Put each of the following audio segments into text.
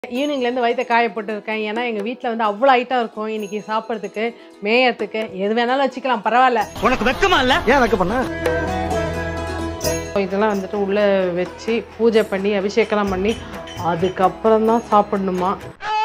ஈவினிங்லேருந்து வயிற்ற காயப்பட்டு இருக்கேன் ஏன்னா எங்கள் வீட்டில் வந்து அவ்வளோ ஐட்டம் இருக்கும் இன்னைக்கு சாப்பிட்றதுக்கு மேயறதுக்கு எது வேணாலும் வச்சுக்கலாம் பரவாயில்ல உனக்கு வெக்கமா இல்ல ஏன் வைக்க பண்ண இதெல்லாம் வந்துட்டு உள்ளே வச்சு பூஜை பண்ணி அபிஷேகம்லாம் பண்ணி அதுக்கப்புறம் தான் சாப்பிடணுமா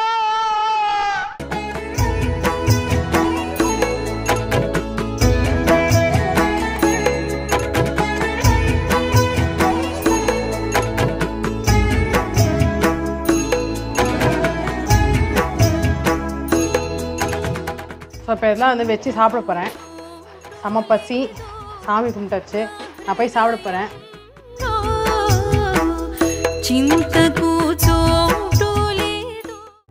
ஸோ இப்போ இதெல்லாம் வந்து வச்சு சாப்பிட போகிறேன் செம பசி சாமி கும்பிட்டாச்சு நான் போய் சாப்பிட போகிறேன் చింతకు చోటు లేదు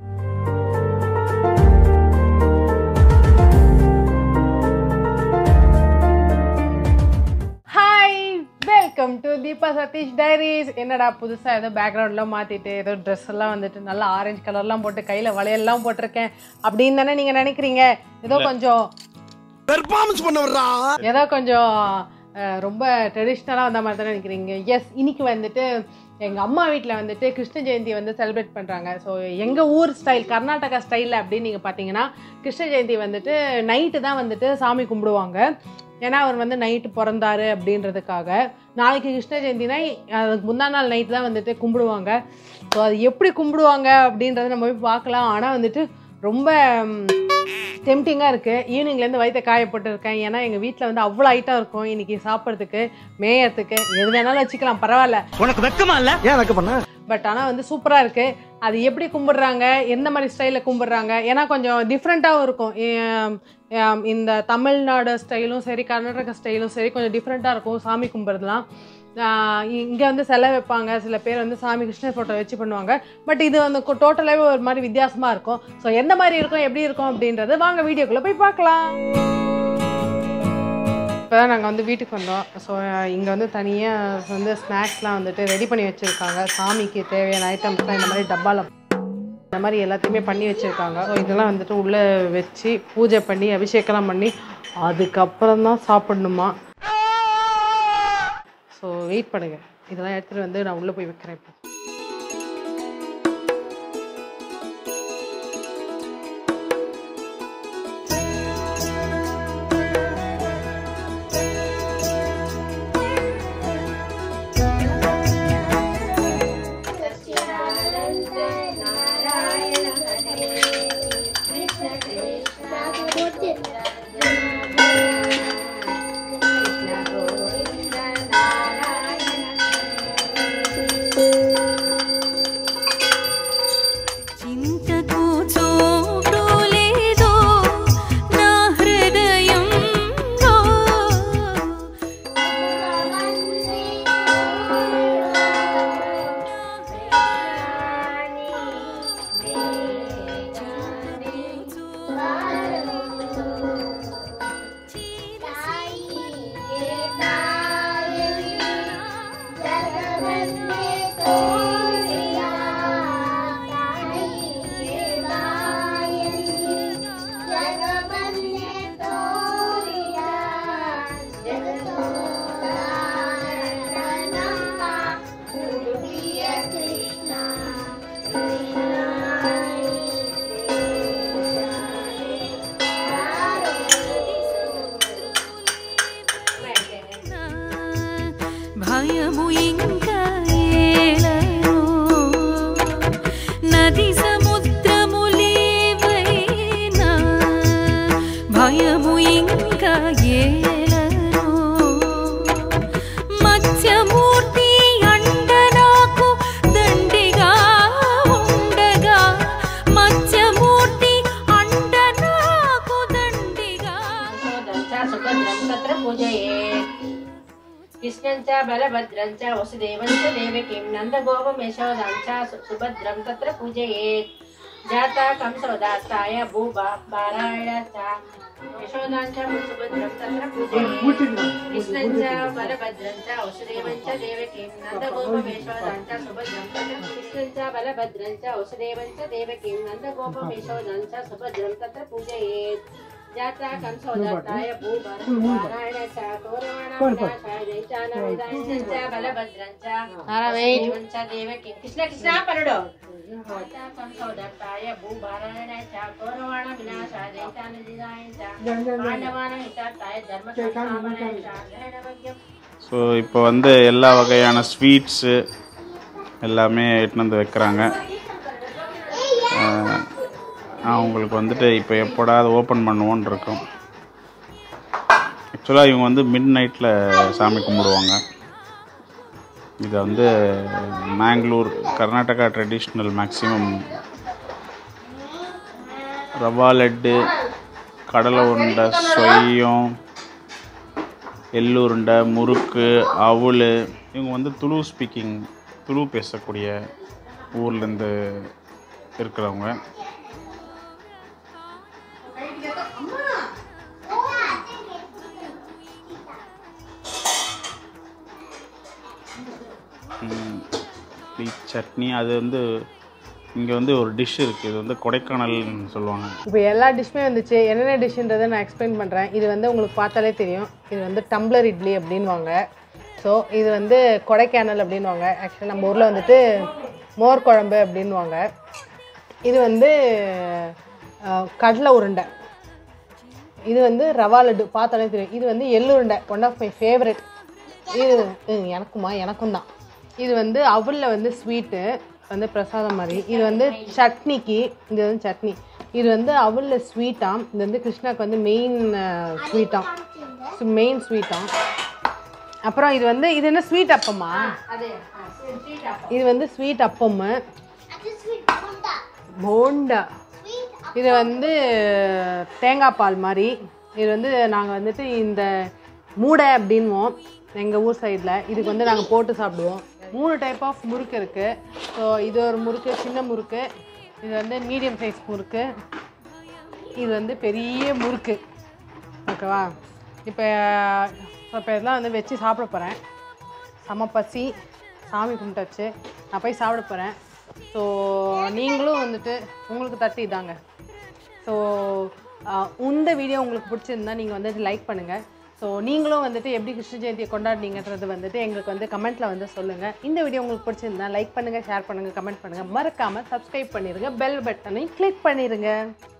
hi welcome to Deepa Sathish diaries என்னடா புதுசாக ஏதோ பேக்ரவுண்ட்லாம் மாற்றிட்டு ஏதோ ட்ரெஸ் எல்லாம் வந்துட்டு நல்லா ஆரஞ்சு கலர்லாம் போட்டு கையில் வளையல்லாம் போட்டிருக்கேன் அப்படின்னு தானே நீங்கள் நினைக்கிறீங்க ஏதோ கொஞ்சம் பெர்ஃபார்மன்ஸ் பண்ண வர்றா ஏதோ கொஞ்சம் அஹ், ரொம்ப ட்ரெடிஷ்னலாக வந்த மாதிரி தானே நினைக்கிறீங்க எஸ் இன்னைக்கு வந்துட்டு எங்கள் அம்மா வீட்டில் வந்துட்டு கிருஷ்ண ஜெயந்தி வந்து செலிப்ரேட் பண்ணுறாங்க ஸோ எங்கள் ஊர் ஸ்டைல் கர்நாடகா ஸ்டைலில் அப்படின்னு நீங்கள் பார்த்தீங்கன்னா கிருஷ்ண ஜெயந்தி வந்துட்டு நைட்டு தான் வந்துட்டு சாமி கும்பிடுவாங்க ஏன்னா அவர் வந்து நைட்டு பிறந்தாரு அப்படின்றதுக்காக நாளைக்கு கிருஷ்ண ஜெயந்தினா அதுக்கு முந்தா நாள் நைட்டு தான் வந்துட்டு கும்பிடுவாங்க ஸோ அது எப்படி கும்பிடுவாங்க அப்படின்றத நம்ம போய் பார்க்கலாம் ஆனால் வந்துட்டு ரொம்ப டெம்டிங்காக இருக்குது ஈவினிங்லேருந்து வயிற்ற காயப்பட்டு இருக்கேன் ஏன்னா எங்கள் வீட்டில் வந்து அவ்வளோ ஐட்டம் இருக்கும் இன்னைக்கு சாப்பிட்றதுக்கு மேயறதுக்கு எது வேணாலும் வச்சுக்கலாம் பரவாயில்ல உனக்கு வெக்கமா இல்ல ஏன் வைக்க பண்ண பட் ஆனால் வந்து சூப்பராக இருக்குது அது எப்படி கும்பிடுறாங்க எந்த மாதிரி ஸ்டைலில் கும்பிடுறாங்க ஏன்னா கொஞ்சம் டிஃப்ரெண்ட்டாகவும் இருக்கும் ஏம், ஏம், இந்த தமிழ்நாடு ஸ்டைலும் சரி கர்நாடகா ஸ்டைலும் சரி கொஞ்சம் டிஃப்ரெண்ட்டாக இருக்கும் சாமி கும்பிட்றதுலாம் இங்கே வந்து சிலை வைப்பாங்க சில பேர் வந்து சாமி கிருஷ்ணர் ஃபோட்டோ வச்சு பண்ணுவாங்க பட் இது வந்து டோட்டலாகவே ஒரு மாதிரி வித்தியாசமாக இருக்கும் ஸோ எந்த மாதிரி இருக்கும் எப்படி இருக்கும் அப்படின்றது வாங்க வீடியோக்குள்ளே போய் பார்க்கலாம் இப்போ தான் நாங்கள் வந்து வீட்டுக்கு வந்தோம் ஸோ இங்கே வந்து தனியாக வந்து ஸ்நாக்ஸ்லாம் வந்துட்டு ரெடி பண்ணி வச்சுருக்காங்க சாமிக்கு தேவையான ஐட்டம்ஸ்லாம் இந்த மாதிரி டப்பாவில் இந்த மாதிரி எல்லாத்தையுமே பண்ணி வச்சுருக்காங்க ஸோ இதெல்லாம் வந்துட்டு உள்ளே வச்சு பூஜை பண்ணி அபிஷேகம்லாம் பண்ணி அதுக்கப்புறம் தான் சாப்பிடணுமா ஸோ வெயிட் பண்ணுங்க இதெல்லாம் எடுத்துகிட்டு வந்து நான் உள்ளே போய் வைக்கிறேன் இப்போ చింతకు చోటు లేదు నా హృదయంలో భయము ఇంకా ఏలను నది సముద్రము లేవైనా భయము ఇంకా ఏలను మత్స్యమూర్తి అండ నాకు దండిగా ఉండగా మత్స్యమూర్తి అండ నాకు దండిగా च सुभद्रं तत्र पूजयेत् कृष्णं च बलभद्रं च वसुदेवं च देवकीं नन्दगोपं यशोदां च सु- सुभद्रं तत्र पूजयेत् जाता कंसोदास्ताय भूबा बालाय च यशोदां च सुभद्रं तत्र पूजयेत् कृष्णं च बलभद्रं च वसुदेवं च देवकीं नन्दगोपं यशोदां च सुभद्रं तत्र कृष्णं च बलभद्रं च वसुदेवं च देवकीं नन्दगोपं यशोदां च सुभद्रं तत्र पूजयेत् जाता कंसोदाताय भूभर नारायण च कौरवाणाय दैत्यानाय च बलभद्रं च नारायण. वसुदेवं च देवकीं कृष्ण कृष्ण परुडो संसोदत्ताय भूभारणाय च कौरवाण विनाशाय दैत्यानुदिनाय च पाण्डवानां हितार्थाय धर्मसंस्थापनाय च ग्रहणवज्ञम् ஸோ இப்போ வந்து எல்லா வகையான ஸ்வீட்ஸு எல்லாமே எடுத்துன்னு வந்து வைக்கிறாங்க அஹ், அவங்களுக்கு வந்துட்டு இப்போ எப்படா அதை ஓப்பன் பண்ணுவோன்னு இருக்கும் ஆக்சுவலாக இவங்க வந்து மிட் நைட்டில் சாமி கும்பிடுவாங்க இதை வந்து மேங்களூர் கர்நாடகா ட்ரெடிஷ்னல் மேக்ஸிமம் ரவா லட்டு கடலை உருண்டை சொய்யம் எள்ளுருண்டை முறுக்கு அவுள் இவங்க வந்து துளு ஸ்பீக்கிங் துளு பேசக்கூடிய ஊர்லேருந்து இருக்கிறவங்க ம், இட்லி சட்னி அது வந்து இங்கே வந்து ஒரு டிஷ் இருக்குது இது வந்து கொடைக்கானல்னு சொல்லுவாங்க இப்போ எல்லா டிஷ்ஷுமே வந்துச்சு என்னென்ன டிஷ்ன்றதை நான் எக்ஸ்பிளைன் பண்ணுறேன் இது வந்து உங்களுக்கு பார்த்தாலே தெரியும் இது வந்து டம்ளர் இட்லி அப்படின்வாங்க ஸோ இது வந்து கொடைக்கானல் அப்படின்வாங்க ஆக்சுவலி நம்ம ஊரில் வந்துட்டு மோர் குழம்பு அப்படின்வாங்க இது வந்து அஹ், கடலை உருண்டை இது வந்து ரவா லட்டு பார்த்தாலே தெரியும் இது வந்து எள்ளுருண்டை ஒன் ஆஃப் மை ஃபேவரட் இது ம், எனக்குமா எனக்கும் தான் இது வந்து அவலில் வந்து ஸ்வீட்டு வந்து பிரசாதம் மாதிரி இது வந்து சட்னிக்கு இது வந்து சட்னி இது வந்து அவலில் ஸ்வீட்டாம் இது வந்து கிருஷ்ணாக்கு வந்து மெயின் ஸ்வீட்டாம் மெயின் ஸ்வீட்டாம் அப்புறம் இது வந்து இது என்ன ஸ்வீட் அப்பமா இது வந்து ஸ்வீட் அப்பம் போண்டா இது வந்து தேங்காய் பால் மாதிரி இது வந்து நாங்கள் வந்துட்டு இந்த மூடை அப்படின்வோம் எங்கள் ஊர் சைடில் இதுக்கு வந்து நாங்கள் போட்டு சாப்பிடுவோம் மூணு டைப் ஆஃப் முறுக்கு இருக்குது ஸோ இது ஒரு முறுக்கு சின்ன முறுக்கு இது வந்து மீடியம் சைஸ் முறுக்கு இது வந்து பெரிய முறுக்கு ஓகேவா இப்போ இப்போ இதெல்லாம் வந்து வச்சு சாப்பிட போகிறேன் செம பசி சாமி கும்பிட்டாச்சு நான் போய் சாப்பிட போகிறேன் ஸோ நீங்களும் வந்துட்டு உங்களுக்கு தட்டி இதாங்க ஸோ இந்த வீடியோ உங்களுக்கு பிடிச்சிருந்தா நீங்கள் வந்துட்டு லைக் பண்ணுங்கள் ஸோ நீங்களும் வந்துட்டு எப்படி கிருஷ்ண ஜெயந்தியை கொண்டாடுனீங்கன்றது வந்துட்டு எங்களுக்கு வந்து கமெண்ட்டில் வந்து சொல்லுங்கள் இந்த வீடியோ உங்களுக்கு பிடிச்சிருந்தா லைக் பண்ணுங்கள் ஷேர் பண்ணுங்கள் கமெண்ட் பண்ணுங்கள் மறக்காமல் சப்ஸ்கிரைப் பண்ணிடுங்க பெல் பட்டனையும் கிளிக் பண்ணிடுங்க